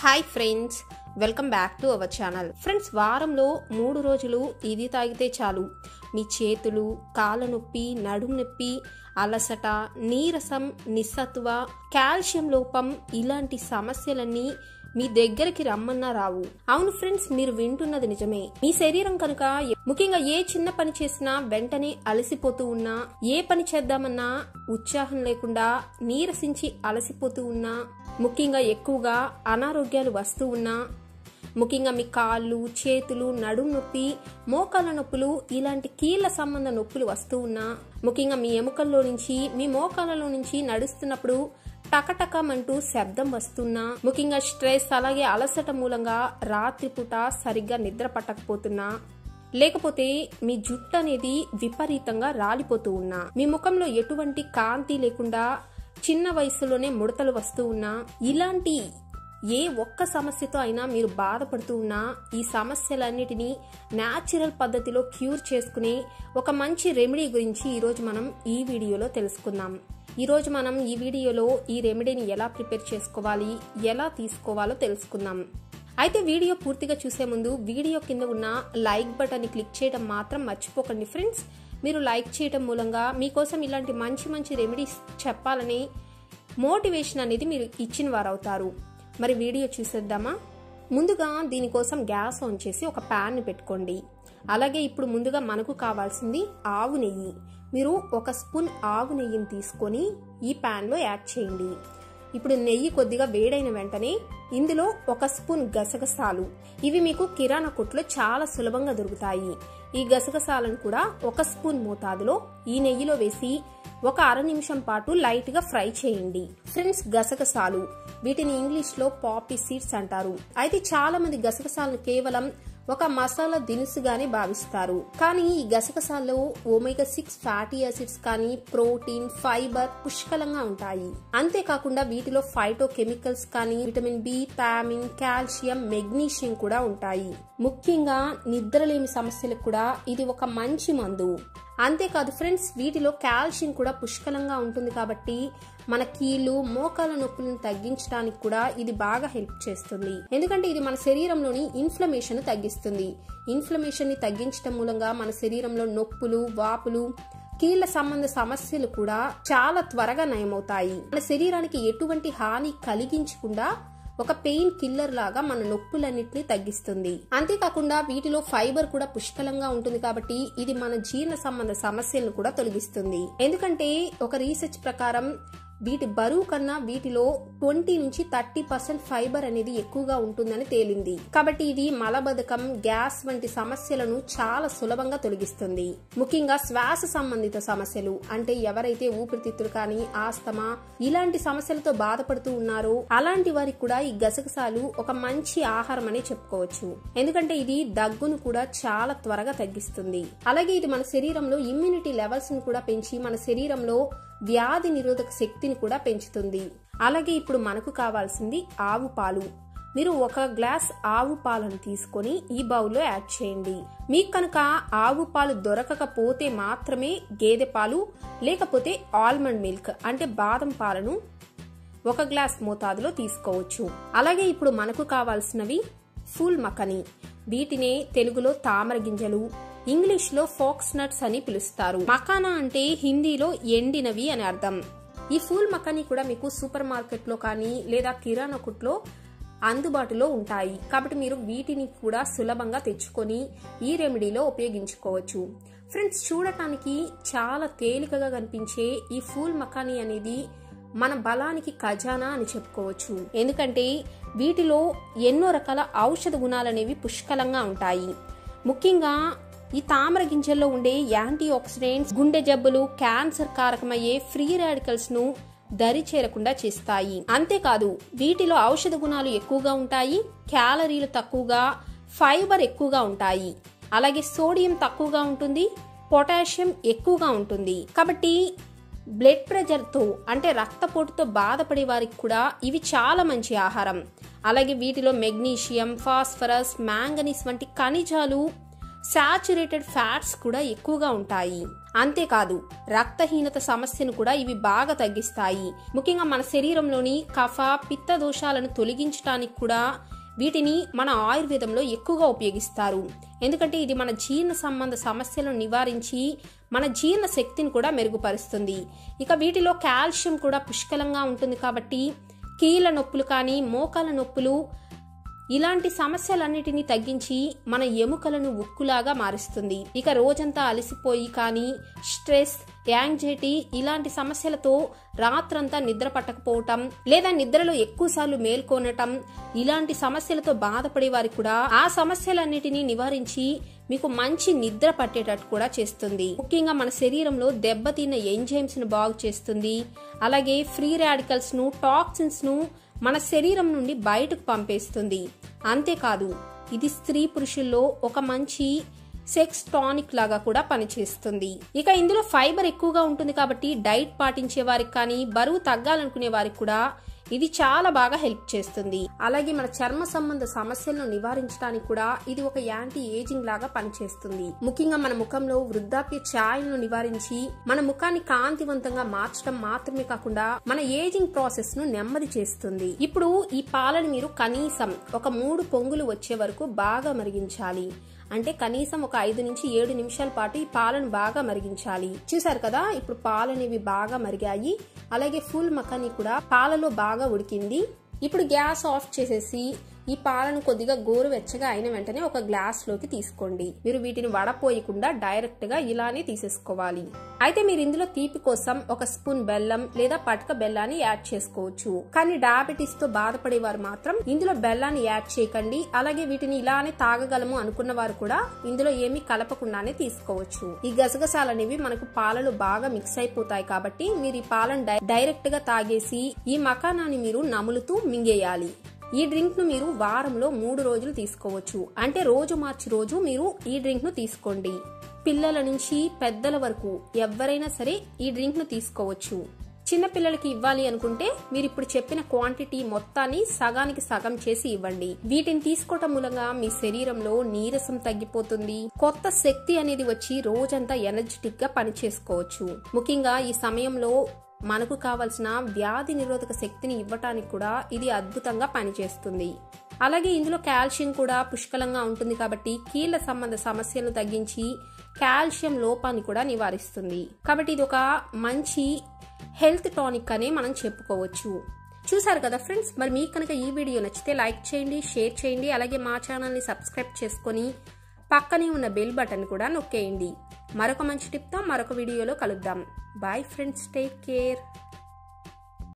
hi friends welcome back to our channel friends వారంలో మూడు రోజులు ఇది తాగితే చాలు మీ చేతులు కాళ్ళ నొప్పి నడుము నొప్పి అలసట నీరసం నిస్సత్వ కాల్షియం లోపం ఇలాంటి సమస్యలన్నీ మీ దగ్గరికి రమ్మన్నా రావు అవును ఫ్రెండ్స్ మీరు వింటున్నది నిజమే మీ శరీరం కనుక ముఖ్యంగా ఏ చిన్న పని చేసినా వెంటనే అలసిపోతూ ఉన్నా ఏ పని చేద్దామన్నా ఉత్సాహం లేకుండా నీరసించి అలసిపోతూ ఉన్నా ముఖ్యంగా ఎక్కువగా అనారోగ్యాలు వస్తూ ఉన్నా ముఖ్యంగా మీ కాళ్ళు చేతులు నడుము నొప్పి మోకాళ్ళ నొప్పులు ఇలాంటి కీళ్ల సంబంధ నొప్పులు వస్తూ ఉన్నా ముఖ్యంగా మీ ఎముకల్లో నుంచి మీ మోకాళ్ళలో నుంచి నడుస్తున్నప్పుడు టకటకమంటూ శబ్దం వస్తున్నా ముఖ్యంగా స్ట్రెస్ అలాగే అలసట మూలంగా రాత్రిపూట సరిగ్గా నిద్ర పట్టకపోతున్నా లేకపోతే మీ జుట్టు అనేది విపరీతంగా రాలిపోతూ ఉన్నా మీ ముఖంలో ఎటువంటి కాంతి లేకుండా చిన్న వయసులోనే ముడతలు వస్తూ ఉన్నా ఇలాంటి ఏ ఒక్క సమస్యతో అయినా మీరు బాధపడుతూ ఉన్నా ఈ సమస్యలన్నిటినీ న్యాచురల్ పద్ధతిలో క్యూర్ చేసుకునే ఒక మంచి రెమెడీ గురించి ఈరోజు మనం ఈ వీడియోలో తెలుసుకుందాం ఈరోజు మనం ఈ వీడియోలో ఈ రెమెడీని ఎలా ప్రిపేర్ చేసుకోవాలి ఎలా తీసుకోవాలో తెలుసుకుందాం అయితే వీడియో పూర్తిగా చూసే ముందు వీడియో కింద ఉన్న లైక్ బటన్ని క్లిక్ చేయడం మాత్రం మర్చిపోకండి ఫ్రెండ్స్ మీరు లైక్ చేయడం మూలంగా మీకోసం ఇలాంటి మంచి మంచి రెమెడీస్ చెప్పాలని మోటివేషన్ అనేది మీరు ఇచ్చిన వారు అవుతారు మరి వీడియో చూసేద్దామా ముందుగా దీనికోసం గ్యాస్ ఆన్ చేసి ఒక ప్యాన్ పెట్టుకోండి అలాగే ఇప్పుడు ముందుగా మనకు కావాల్సింది ఆవు నెయ్యి మీరు ఒక స్పూన్ ఆవు నెయ్యిని తీసుకొని ఈ ప్యాన్లో యాడ్ చేయండి ఇప్పుడు నెయ్యి కొద్దిగా వేడైన వెంటనే ఇందులో ఒక స్పూన్ గసగసాలు ఇవి మీకు కిరాణా కొట్లో చాలా సులభంగా దొరుకుతాయి ఈ గసగసాలను కూడా ఒక స్పూన్ మోతాదులో ఈ నెయ్యిలో వేసి ఒక అర నిమిషం పాటు లైట్ గా ఫ్రై చేయండి ఫ్రెండ్స్ గసగసాలు వీటిని ఇంగ్లీష్ లో పాపీ సీడ్స్ అంటారు అయితే చాలా మంది గసగసాలను కేవలం ఒక మసాలా దినుసుగానే భావిస్తారు కానీ ఈ గసగసాల్లో ఓమేగా సిక్స్ ఫ్యాటీ యాసిడ్స్ కానీ ప్రోటీన్ ఫైబర్ పుష్కలంగా ఉంటాయి అంతేకాకుండా వీటిలో ఫైటో కెమికల్స్ కానీ vitamin B thiamine calcium magnesium కూడా ఉంటాయి ముఖ్యంగా నిద్రలేమి సమస్యలకు కూడా ఇది ఒక మంచి మందు అంతేకాదు ఫ్రెండ్స్ వీటిలో కాల్షియం కూడా పుష్కలంగా ఉంటుంది కాబట్టి మన కీళ్ళు మోకాల నొప్పులను తగ్గించడానికి కూడా ఇది బాగా హెల్ప్ చేస్తుంది ఎందుకంటే ఇది మన శరీరంలోని ఇన్ఫ్లమేషన్ తగ్గిస్తుంది ఇన్ఫ్లమేషన్ ని తగ్గించడం మూలంగా మన శరీరంలో నొప్పులు వాపులు కీళ్ల సంబంధ సమస్యలు కూడా చాలా త్వరగా నయమవుతాయి మన శరీరానికి ఎటువంటి హాని కలిగించకుండా ఒక పెయిన్ కిల్లర్ లాగా మన నొప్పులన్నింటినీ తగ్గిస్తుంది అంతేకాకుండా వీటిలో ఫైబర్ కూడా పుష్కలంగా ఉంటుంది కాబట్టి ఇది మన జీర్ణ సంబంధ సమస్యలను కూడా తొలగిస్తుంది ఎందుకంటే ఒక రీసెర్చ్ ప్రకారం వీటి బరువు కన్నా వీటిలో ట్వంటీ నుంచి థర్టీ పర్సెంట్ ఫైబర్ అనేది ఎక్కువగా ఉంటుందని తేలింది కాబట్టి ఇది మలబద్ధకం గ్యాస్ వంటి సమస్యలను చాలా సులభంగా తొలగిస్తుంది ముఖ్యంగా శ్వాస సంబంధిత సమస్యలు అంటే ఎవరైతే ఊపిరితిత్తులు కానీ ఆస్తమా ఇలాంటి సమస్యలతో బాధపడుతూ ఉన్నారో అలాంటి వారికి కూడా ఈ గసగసాలు ఒక మంచి ఆహారం అనే చెప్పుకోవచ్చు ఎందుకంటే ఇది దగ్గును కూడా చాలా త్వరగా తగ్గిస్తుంది అలాగే ఇది మన శరీరంలో ఇమ్యూనిటీ లెవెల్స్ ను కూడా పెంచి మన శరీరంలో వ్యాధి నిరోధక శక్తిని కూడా పెంచుతుంది అలాగే ఇప్పుడు మనకు కావాల్సింది ఆవు పాలు మీరు ఒక గ్లాస్ ఆవు పాలను తీసుకొని ఈ బౌల్లో యాడ్ చేయండి మీకు కనుక ఆవు పాలు దొరకకపోతే మాత్రమే గేదె పాలు లేకపోతే ఆల్మండ్ మిల్క్ అంటే బాదం పాలను ఒక గ్లాస్ మోతాదులో తీసుకోవచ్చు అలాగే ఇప్పుడు మనకు కావాల్సినవి ఫుల్ మకని వీటినే తెలుగులో తామర గింజలు ఇంగ్లీష్ లో ఫోక్స్ నట్స్ అని పిలుస్తారు మకానా అంటే హిందీలో ఎండినవి అని అర్థం ఈ ఫూల్ మకానీ కూడా మీకు సూపర్ మార్కెట్ లో కానీ లేదా కిరాణా కొట్లో అందుబాటులో ఉంటాయి కాబట్టి మీరు వీటిని కూడా సులభంగా తెచ్చుకొని ఈ రెమెడీలో ఉపయోగించుకోవచ్చు ఫ్రెండ్స్ చూడటానికి చాలా తేలికగా కనిపించే ఈ ఫూల్ మకానీ అనేది మన బలానికి ఖజానా అని చెప్పుకోవచ్చు ఎందుకంటే వీటిలో ఎన్నో రకాల ఔషధ గుణాలనేవి పుష్కలంగా ఉంటాయి ముఖ్యంగా ఈ తామర గింజల్లో ఉండే యాంటీ ఆక్సిడెంట్స్ గుండె జబ్బులు క్యాన్సర్ కారకమయ్యే ఫ్రీ రాడికల్స్ ను దరి చేరకుండా చేస్తాయి అంతేకాదు వీటిలో ఔషధ గుణాలు ఎక్కువగా ఉంటాయి క్యాలరీలు తక్కువగా ఫైబర్ ఎక్కువగా ఉంటాయి అలాగే సోడియం తక్కువగా ఉంటుంది పొటాషియం ఎక్కువగా ఉంటుంది కాబట్టి బ్లడ్ ప్రెషర్తో అంటే రక్తపోటుతో బాధపడే వారికి కూడా ఇవి చాలా మంచి ఆహారం అలాగే వీటిలో మెగ్నీషియం ఫాస్ఫరస్ మ్యాంగనీస్ వంటి ఖనిజాలు సాచురేటెడ్ ఫ్యాట్స్ కూడా ఎక్కువగా ఉంటాయి అంతేకాదు రక్తహీనత సమస్యను కూడా ఇవి బాగా తగ్గిస్తాయి ముఖ్యంగా మన శరీరంలోని కఫ పిత్త దోషాలను తొలగించడానికి కూడా వీటిని మన ఆయుర్వేదంలో ఎక్కువగా ఉపయోగిస్తారు ఎందుకంటే ఇది మన జీర్ణ సంబంధ సమస్యలను నివారించి మన జీర్ణ శక్తిని కూడా మెరుగుపరుస్తుంది ఇక వీటిలో కాల్షియం కూడా పుష్కలంగా ఉంటుంది కాబట్టి కీళ్ళ నొప్పులు కానీ మోకాల నొప్పులు ఇలాంటి సమస్యలన్నిటినీ తగ్గించి మన ఎముకలను ఉక్కులాగా మారుస్తుంది ఇక రోజంతా అలసిపోయి కానీ స్ట్రెస్ యాంగ్జైటీ ఇలాంటి సమస్యలతో రాత్రంతా నిద్ర పట్టకపోవటం లేదా నిద్రలో ఎక్కువసార్లు మేల్కొనటం ఇలాంటి సమస్యలతో బాధపడే వారికి కూడా ఆ సమస్యలన్నిటినీ నివారించి మీకు మంచి నిద్ర పట్టేటట్టు కూడా చేస్తుంది ముఖ్యంగా మన శరీరంలో దెబ్బతిన్న ఎంజైమ్స్ ను బాగు చేస్తుంది అలాగే ఫ్రీ రాడికల్స్ ను టాక్సిన్స్ ను మన శరీరం నుండి బయటకు పంపేస్తుంది అంతేకాదు ఇది స్త్రీ పురుషుల్లో ఒక మంచి సెక్స్ టానిక్ లాగా కూడా పనిచేస్తుంది ఇక ఇందులో ఫైబర్ ఎక్కువగా ఉంటుంది కాబట్టి డైట్ పాటించే వారికి కానీ బరువు తగ్గాలనుకునే వారికి కూడా ఇది చాలా బాగా హెల్ప్ చేస్తుంది అలాగే మన చర్మ సంబంధ సమస్యలను నివారించడానికి కూడా ఇది ఒక యాంటీ ఏజింగ్ లాగా పనిచేస్తుంది ముఖ్యంగా మన ముఖంలో వృద్ధాప్య ఛాయలను నివారించి మన ముఖాన్ని కాంతివంతంగా మార్చడం మాత్రమే కాకుండా మన ఏజింగ్ ప్రాసెస్ ను నెమ్మది చేస్తుంది ఇప్పుడు ఈ పాలను మీరు కనీసం ఒక మూడు పొంగులు వచ్చే వరకు బాగా మరిగించాలి అంటే కనీసం ఒక ఐదు నుంచి ఏడు నిమిషాల పాటు ఈ పాలను బాగా మరిగించాలి చూసారు కదా ఇప్పుడు పాలు అనేవి బాగా మరిగాయి అలాగే ఫుల్ మకాని కూడా పాలలో బాగా ఉడికింది ఇప్పుడు గ్యాస్ ఆఫ్ చేసేసి ఈ పాలను కొద్దిగా గోరువెచ్చగా అయిన వెంటనే ఒక గ్లాస్ లోకి తీసుకోండి మీరు వీటిని వడపోయకుండా డైరెక్ట్ గా ఇలానే తీసేసుకోవాలి అయితే మీరు ఇందులో తీపి కోసం ఒక స్పూన్ బెల్లం లేదా పటక బెల్లాన్ని యాడ్ చేసుకోవచ్చు కానీ డయాబెటీస్ తో బాధపడేవారు మాత్రం ఇందులో బెల్లాన్ని యాడ్ చేయకండి అలాగే వీటిని ఇలానే తాగగలము అనుకున్న వారు కూడా ఇందులో ఏమీ కలపకుండానే తీసుకోవచ్చు ఈ గసగసాలు అనేవి మనకు పాలలో బాగా మిక్స్ అయిపోతాయి కాబట్టి మీరు ఈ పాలను డైరెక్ట్ గా తాగేసి ఈ మకానాన్ని మీరు నములుతూ మింగేయాలి ఈ డ్రింక్ ను మీరు వారంలో మూడు రోజులు తీసుకోవచ్చు అంటే రోజు మార్చి రోజు మీరు ఈ డ్రింక్ ను తీసుకోండి పిల్లల నుంచి పెద్దల వరకు ఎవరైనా సరే ఈ డ్రింక్ ను తీసుకోవచ్చు చిన్న పిల్లలకి ఇవ్వాలి అనుకుంటే మీరు ఇప్పుడు చెప్పిన క్వాంటిటీ మొత్తాన్ని సగానికి సగం చేసి ఇవ్వండి వీటిని తీసుకోవటం మూలంగా మీ శరీరంలో నీరసం తగ్గిపోతుంది కొత్త శక్తి అనేది వచ్చి రోజంతా ఎనర్జెటిక్ గా పనిచేసుకోవచ్చు ముఖ్యంగా ఈ సమయంలో మనకు కావలసిన వ్యాధి నిరోధక శక్తిని ఇవ్వటానికి కూడా ఇది అద్భుతంగా పనిచేస్తుంది అలాగే ఇందులో కాల్షియం కూడా పుష్కలంగా ఉంటుంది కాబట్టి కీళ్ల సంబంధ సమస్యలను తగ్గించి కాల్షియం లోపాన్ని కూడా నివారిస్తుంది కాబట్టి ఇది ఒక మంచి హెల్త్ టానిక్ అనే మనం చెప్పుకోవచ్చు చూసారు కదా ఫ్రెండ్స్ మరి మీకు కనుక ఈ వీడియో నచ్చితే లైక్ చేయండి షేర్ చేయండి అలాగే మా ఛానల్ని సబ్స్క్రైబ్ చేసుకొని పక్కనే ఉన్న బెల్ బటన్ కూడా నొక్కేయండి మరొక మంచి టిప్తో మరొక వీడియోలో కలుద్దాం బాయ్ ఫ్రెండ్స్ టేక్ కేర్